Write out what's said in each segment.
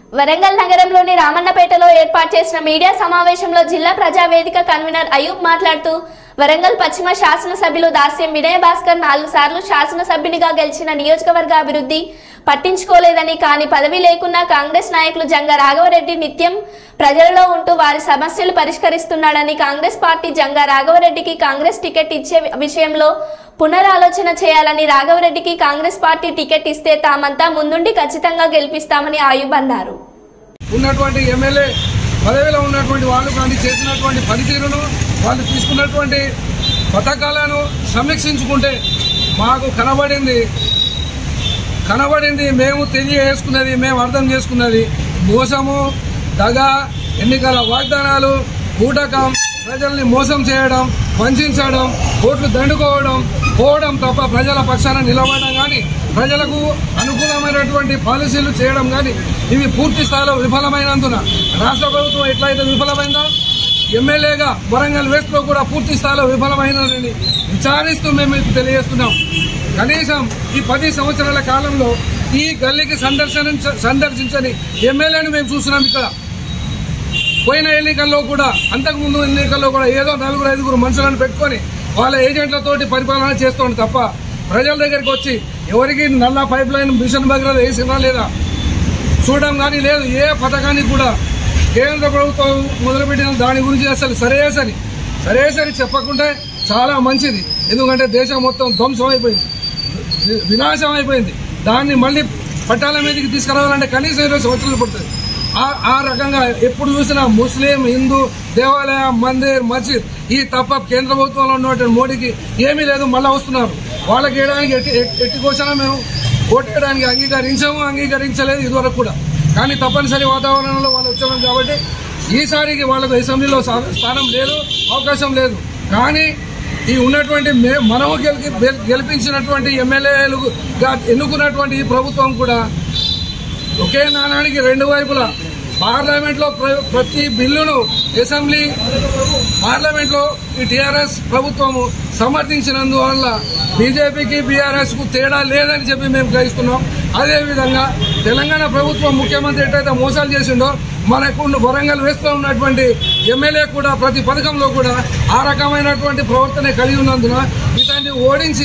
వరంగల్ నగరంలోని రామన్నపేటలో ఏర్పాటు చేసిన మీడియా సమావేశంలో జిల్లా ప్రజావేదిక కన్వీనర్ అయూబ్ మాట్లాడుతూ వరంగల్ పశ్చిమ శాసనసభ్యులు దాస్యం వినయ భాస్కర్ నాలుగు సార్లు శాసనసభ్యునిగా గెలిచిన నియోజకవర్గ అభివృద్ధి పట్టించుకోలేదని కానీ పదవి లేకున్నా కాంగ్రెస్ నాయకులు జంగ రాఘవరెడ్డి నిత్యం ప్రజలలో ఉంటూ వారి సమస్యలు పరిష్కరిస్తున్నాడని కాంగ్రెస్ పార్టీ జంగా రాఘవరెడ్డికి కాంగ్రెస్ టికెట్ ఇచ్చే విషయంలో పునరాలోచన చేయాలని రాఘవరెడ్డికి కాంగ్రెస్ పార్టీ టికెట్ ఇస్తే తామంతా ముందుండి ఖచ్చితంగా గెలిపిస్తామని ఆయుబ్ అన్నారు ఉన్నటువంటి ఎమ్మెల్యే పదవిలో ఉన్నటువంటి వాళ్ళు కానీ చేసినటువంటి పనితీరును వాళ్ళు తీసుకున్నటువంటి పథకాలను సమీక్షించుకుంటే మాకు కనబడింది కనబడింది మేము తెలియజేసుకున్నది మేము అర్థం చేసుకున్నది మోసము దగ ఎన్నికల వాగ్దానాలు కూటకం ప్రజల్ని మోసం చేయడం వంచడం ఓట్లు దండుకోవడం పోవడం తప్ప ప్రజల పక్షాన నిలబడడం కానీ ప్రజలకు అనుకూలమైనటువంటి పాలసీలు చేయడం కానీ ఇవి పూర్తి స్థాయిలో విఫలమైనందున రాష్ట్ర ప్రభుత్వం ఎట్లయితే విఫలమైందో ఎమ్మెల్యేగా వరంగల్ వెస్ట్ లో కూడా పూర్తి స్థాయిలో విఫలమైనదని విచారిస్తూ మేము మీకు తెలియజేస్తున్నాం కనీసం ఈ పది సంవత్సరాల కాలంలో ఈ గల్లీకి సందర్శించ సందర్శించని ఎమ్మెల్యేని మేము చూస్తున్నాం ఇక్కడ పోయిన ఎన్నికల్లో కూడా అంతకుముందు ఎన్నికల్లో కూడా ఏదో నలుగురు ఐదుగురు మనుషులను పెట్టుకొని వాళ్ళ ఏజెంట్లతోటి పరిపాలన చేస్తోంది తప్ప ప్రజల దగ్గరికి వచ్చి ఎవరికి నల్ల పైప్ లైన్ మిషన్ భగీరథ వేసినా లేదా చూడడం కానీ లేదు ఏ పథకానికి కూడా కేంద్ర ప్రభుత్వం మొదలుపెట్టిన దాని గురించి అసలు సరేసరి సరేసరి చెప్పకుంటే చాలా మంచిది ఎందుకంటే దేశం మొత్తం ధ్వంసం అయిపోయింది వి- వినాశం అయిపోయింది దాన్ని మళ్ళీ పట్టాల మీదకి తీసుకురావాలంటే కనీసం ఇరవై సంవత్సరాలు పడుతుంది ఆ- ఆ రకంగా ఎప్పుడు చూసినా ముస్లిం హిందూ దేవాలయం మందిర్ మస్జిద్ ఈ తప్ప కేంద్ర ప్రభుత్వంలో ఉన్నటువంటి మోడీకి ఏమీ లేదు మళ్ళీ వస్తున్నారు వాళ్ళకి వేయడానికి ఎట్టి ఎట్టి- ఎట్టి కోసమే మేము ఓటేయడానికి అంగీకరించాము అంగీకరించలేదు ఇదివరకు కూడా కానీ తప్పనిసరి వాతావరణంలో వాళ్ళు వచ్చాము కాబట్టి ఈసారికి వాళ్ళకు అసెంబ్లీలో స్థా- స్థానం లేదు అవకాశం లేదు కానీ ఈ ఉన్నటువంటి మే- మనము గెలిపి గెలిపించినటువంటి ఎమ్మెల్యేలుగా ఎన్నుకున్నటువంటి ఈ ప్రభుత్వం కూడా ఒకే నాణానికి రెండు వైపులా పార్లమెంట్ లో ప్ర- ప్రతి బిల్లును అసెంబ్లీ పార్లమెంట్ లో ఈ టీఆర్ఎస్ ప్రభుత్వము సమర్థించినందువల్ల బీజేపీకి బీఆర్ఎస్ కు తేడా లేదని చెప్పి మేము గ్రహిస్తున్నాం అదే విధంగా తెలంగాణ ప్రభుత్వం ముఖ్యమంత్రి ఎట్లయితే మోసాలు చేసిండో మనకు ఉన్న వరంగల్ వేస్తూ ఉన్నటువంటి ఎమ్మెల్యే కూడా ప్రతి పథకంలో కూడా ఆ రకమైనటువంటి ప్రవర్తన కలిగి ఉన్నందున ఇతన్ని ఓడించి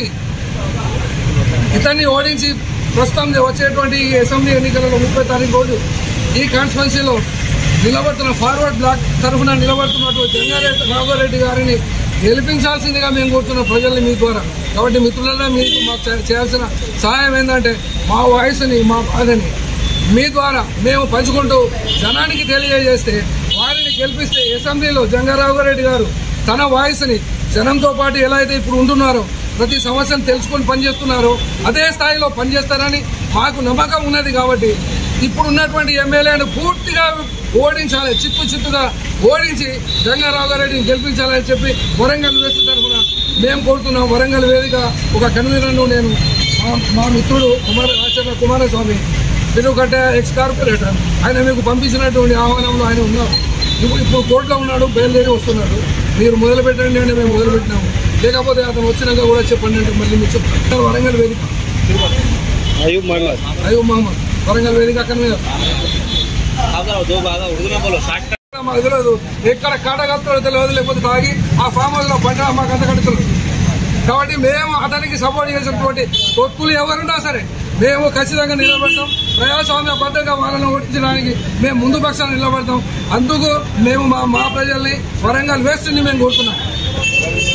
ఇతన్ని ఓడించి ప్రస్తుతం వచ్చేటువంటి ఈ అసెంబ్లీ ఎన్నికలలో ముప్పై తారీఖు రోజు ఈ కాన్స్టిట్యున్సీలో నిలబడుతున్న ఫార్వర్డ్ బ్లాక్ తరఫున నిలబడుతున్నటువంటి జంగారెడ్డి రాఘవరెడ్డి గారిని గెలిపించాల్సిందిగా మేము కోరుతున్న ప్రజల్ని మీ ద్వారా కాబట్టి మిత్రులలో మీకు మాకు చే- చేయాల్సిన సహాయం ఏంటంటే మా వాయిస్ని మా బాధని మీ ద్వారా మేము పంచుకుంటూ జనానికి తెలియజేస్తే వారిని గెలిపిస్తే అసెంబ్లీలో జంగారావు గారు తన వాయిస్ని జనంతో పాటు ఎలా అయితే ఇప్పుడు ఉంటున్నారో ప్రతి సమస్యను తెలుసుకొని పనిచేస్తున్నారో అదే స్థాయిలో పనిచేస్తారని మాకు నమ్మకం ఉన్నది కాబట్టి ఇప్పుడు ఉన్నటువంటి ఎమ్మెల్యేను పూర్తిగా ఓడించాలి చిత్తు చిత్తుగా ఓడించి జంగారావు రెడ్డిని గెలిపించాలని చెప్పి వరంగల్ వేసిన తరఫున మేము కోరుతున్నాం వరంగల్ వేదిక ఒక కన్వీనర్ను నేను మా- మా మిత్రుడు కుమార ఆచార్య కుమారస్వామి తిరుగట్ట ఎక్స్ కార్పొరేటర్ ఆయన మీకు పంపించినటువంటి ఆహ్వానంలో ఆయన ఉన్నారు ఇప్పుడు ఇప్పుడు కోర్టులో ఉన్నాడు బయలుదేరి వస్తున్నాడు మీరు మొదలు పెట్టండి అంటే మేము మొదలు పెట్టినాము లేకపోతే అతను వచ్చినాక కూడా చెప్పండి అంటే మళ్ళీ మీరు చెప్తారు వరంగల్ వేదిక अयूब मोहम्मद అయ్యో మహమ్మద్ వరంగల్ వేదిక అక్కడ మీద आप जरा दो बात उर्दू में बोलो शार्ट మాకు తెలియదు ఎక్కడ కాటగత్తాడో తెలియదు లేకపోతే తాగి ఆ ఫామ్ హౌస్ లో పంట మాకు అంత కడుతుంది కాబట్టి మేము అతనికి సపోర్ట్ చేసినటువంటి తొత్తులు ఎవరున్నా సరే మేము ఖచ్చితంగా నిలబడతాం ప్రజాస్వామ్య బద్ధంగా వాళ్ళని ఓడించడానికి మేము ముందు పక్షాన్ని నిలబడతాం అందుకు మేము మా మా ప్రజల్ని వరంగల్ వేస్ట్ ని మేము కోరుతున్నాం